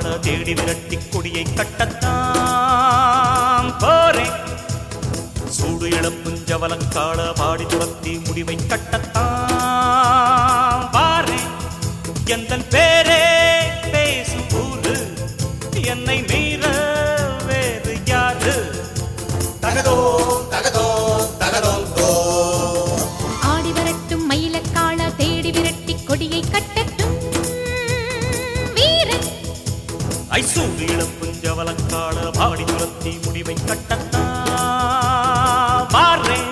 காண தேடி விரட்டி கொடியை கட்டத்தான் போறேன் சூடு இளப்புஞ்சவலங்காள பாடி துரத்தி முடிவை கட்டத்தான் பாரேன் எந்தன் பேரே பேசும் ஊரு என்னை மீற வேறு யாரு தகதோ தகதோ தகதோம் தோ ஆடி வரட்டும் மயிலக்காள தேடி விரட்டி கொடியை கட்டட்டும் வீரன் ஐசூடு இளப்புஞ்சவலங்காள பாடி துரத்தி முடிவை கட்டத்தான் பாரேன்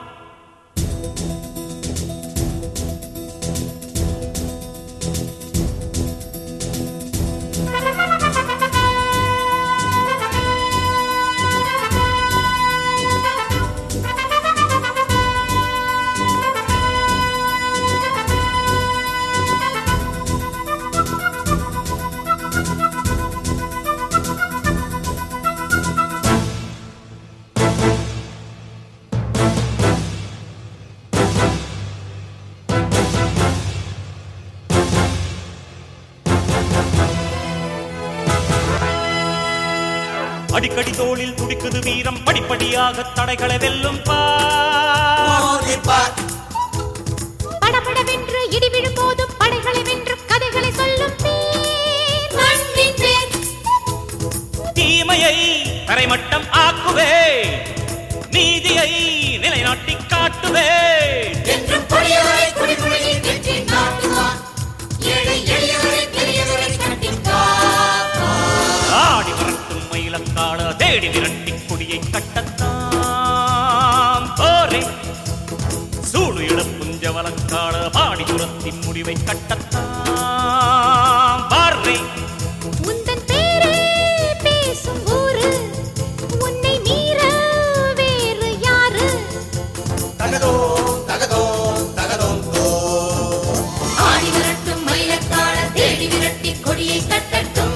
அடிக்கடி தோளில் துடிக்குது வீரம் படிப்படியாக தடைகளை வெல்லும் பார் மோதிப்பார் படபடவென்று இடி விழும் போதும் படைகளை வென்று கதைகளை சொல்லும் வீர். மண்ணின் வேர். தீமையை தரைமட்டம் ஆக்குவே நீதியை நிலைநாட்டி காட்டுவே என்றும் கொடியவரை குடிமுறையில் வெற்றி நாட்டுவார் ஏழை எளியவரை பெரியவரை கண்டிப்பார் ஆடி வரட்டும் மயிலக்காள தேடி விரட்டி கொடியை கட்டத்தான் போரே சூடு இளப்புஞ்சவலக்காள பாடி துரத்தின் முடிவை கட்டத்தான் பாரே உந்தன் பேரே பேசும் ஊரு உன்னை மீற வேறு யாரு தகதோ தகதோ தகதோம் தோ ஆடி வரட்டும் மயிலக்காள தேடி விரட்டி கொடியை கட்டட்டும்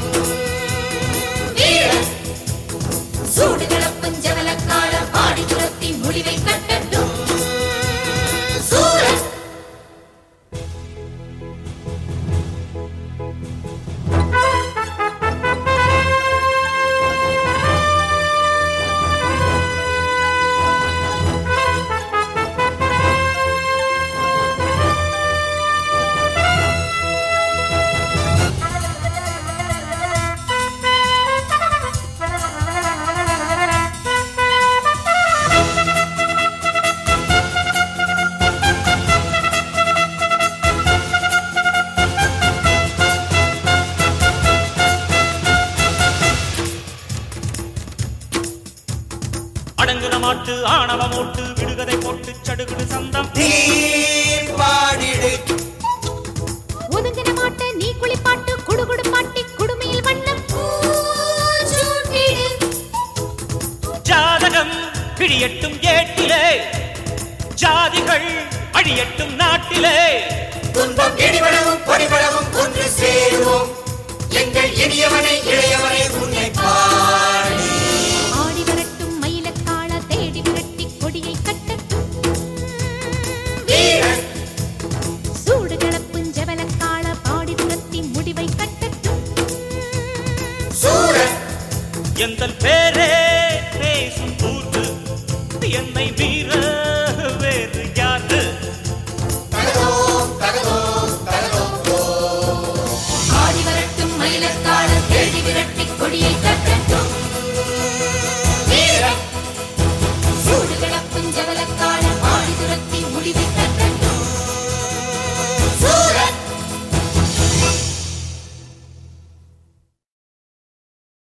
வீரன் சூடு கிளப்பும் ஜவலக்காள பாடி துரத்தி முடிவை கட்டட்டும் சூரன் அடங்குன மாட்டு ஆணவ மூட்டு விடுகதை போட்டு சடுகுடு சந்தம் நீ பாடிடு ஒதுங்கின மாட்ட நீ குளிப்பாட்டு குடுகுடு பாட்டி குடுமையில் வண்ணம் பூச்சூட்டிடு. ஜாதகம் பிடியட்டும் ஏட்டிலே ஜாதிகள் அழியட்டும் நாட்டிலே துன்பம் இடிவளவும் பொடிவளவும் ஒன்று சேருவோம் எங்கள் இனியவனை இளையவனை உன்னை பாடி ஆடி வரட்டும் மயிலக்காள தேடி விரட்டி கொடியை கட்டட்டும் வீரன் சூடு கிளப்பும் ஜவலக்காள பாடி துரத்தி முடிவை கட்டட்டும் சூரன் எந்தன் பேரே பேசும் ஊர்வு என்னை மீற